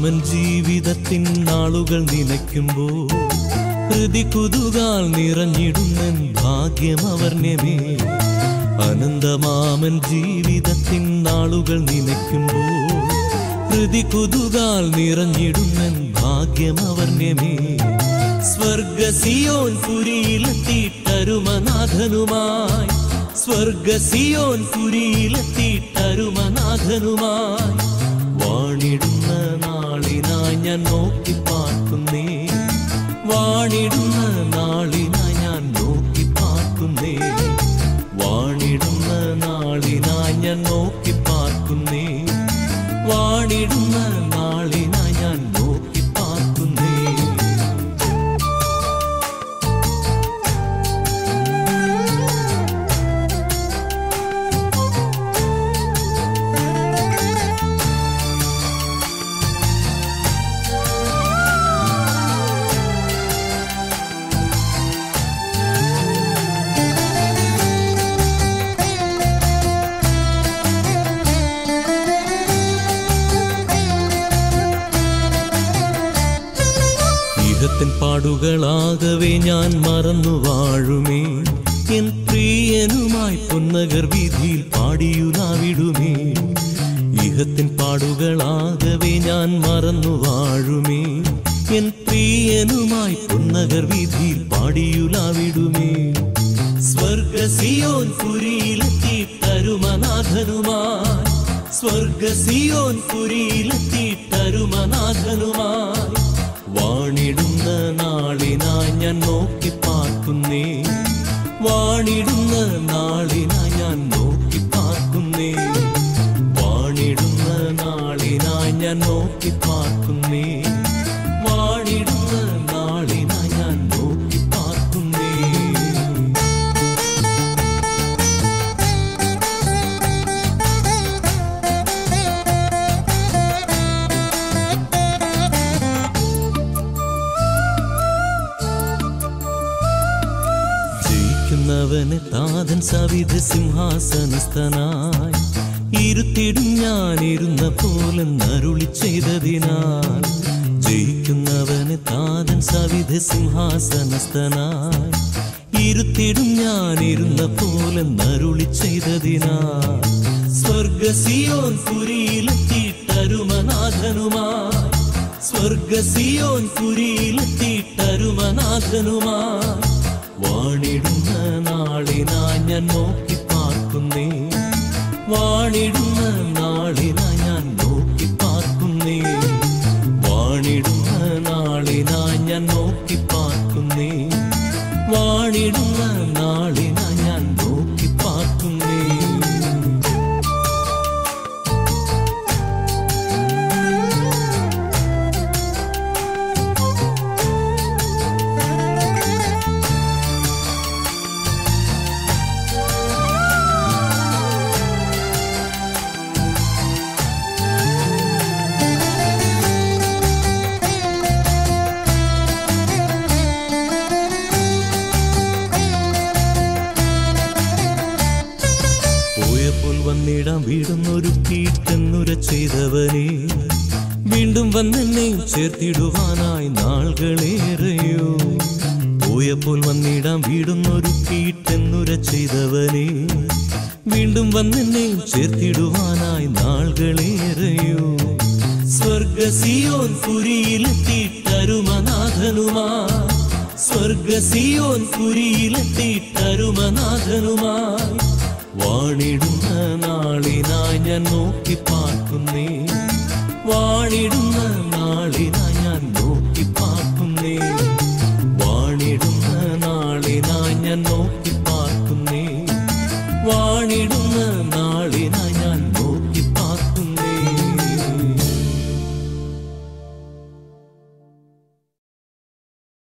മാമൻ ജീവിതത്തിൻ നാളുകൾ നനയ്ക്കുമ്പോൾ ഹൃതി കുതുകാൽ നിറഞ്ഞിടുന്നൻ ഭാഗ്യം അവർണ്യമേ അനന്തമാമൻ ജീവിതത്തിൻ നാളുകൾ നനയ്ക്കുമ്പോൾ ഹൃതി കുതുകാൽ നിറഞ്ഞിടുന്നൻ ഭാഗ്യം അവർണ്യമേ സ്വർഗസിയോൻ പുരിയിലെത്തിയിട്ടരുമനാഥനുമായി സ്വർഗസിയോൻ പുരിയിലെത്തിയിട്ടരുമനാഥനുമായി വാണിടുന്ന നാളിനായി ഞാൻ നോക്കി പാർക്കുന്നേ വാണിടുന്ന നാളിനായി ഞാൻ നോക്കി പാർക്കുന്നേ വാണിടുന്ന നാളിനായി ഞാൻ നോക്കി പാർക്കുന്നേ വാണിടുന്ന നാളിനായി ഞാൻ നോക്കി പാർക്കുന്നേ ഇഹത്തിൻ പാടുകളാകവേ ഞാൻ മറന്നു വാഴുമേ എൻ പ്രിയനുമായി പൊന്നഗർ വീതിയിൽ പാടിയുലാവിടുമേ ഇഹത്തിൻ പാടുകളാകവേ ഞാൻ മറന്നു വാഴുമേ എൻ പ്രിയനുമായി പൊന്നഗർ വീതിയിൽ പാടിയുലാവിടുമേ സ്വർഗസിയോൻ പുരിയിലെത്തി തരുമനാഥനുമായി സ്വർഗസിയോൻ പുരിയിലെത്തി തരുമനാഥനുമായി വാണിടുന്ന നാളിനായി ഞാൻ നോക്കി പാർക്കുന്നേ വാണിടുന്ന നാളിനായി ഞാൻ നോക്കി പാർക്കുന്നേ വാണിടുന്ന നാളിനായി ഞാൻ നോക്കി പാർക്കുന്നേ വാണിടുന്ന നാളിനായി ഞാൻ നോക്കി പാർക്കുന്നേ ജയിക്കുന്നവന് താതൻ സവിധ സിംഹാസനസ്ഥനായി ഇരുത്തിടും ഞാൻ ഇരുന്ന പോലെ നരുളി ചെയ്തതിനാൽ ജയിക്കുന്നവന് താതൻ സവിധ സിംഹാസനസ്ഥനായി ഇരുത്തിടും ഞാൻ ഇരുന്ന പോലെ നരുളി ചെയ്തതിനാൽ സ്വർഗസിയോൻ പുരിയിലെത്തിയിട്ടരുമനാഥനുമായി സ്വർഗസിയോൻ പുരിയിലെത്തിയിട്ടരുമനാഥനുമായി വാണിടുന്ന നാളിനായി ഞാൻ നോക്കി പാർക്കുന്നേ വാണിടുന്ന നാളിനായി ഞാൻ നോക്കി പാർക്കുന്നേ വാണിടുന്ന നാളിനായി ഞാൻ നോക്കി പാർക്കുന്നേ വാണിടുന്ന നാളിനായി ഞാൻ നോക്കി പാർക്കുന്നേ പോയപ്പോൾ വന്നിടാം വീടുന്നൊരു കീട്ടെന്നുര ചെയ്തവനെ വീണ്ടും വന്നെന്നെ ചേർത്തിടുവാനായി നാളുകളേറെയോ പോയപ്പോൾ വന്നിടാം വീടുന്നൊരു കീട്ടെന്നുര ചെയ്തവനെ വീണ്ടും വന്നെന്നെ ചേർത്തിടുവാനായി നാളുകളേറെയോ സ്വർഗസിയോൻ പുരിയിലെത്തിയിട്ടരുമനാഥനുമാ സ്വർഗസിയോൻ പുരിയിലെത്തിയിട്ടരുമനാഥനുമായി വാണിടുന്ന നാളിനായി ഞാൻ നോക്കി പാർക്കുന്നേ വാണിടുന്ന നാളിനായി ഞാൻ നോക്കി പാർക്കുന്നേ വാണിടുന്ന നാളിനായി ഞാൻ നോക്കി പാർക്കുന്നേ വാണിടുന്ന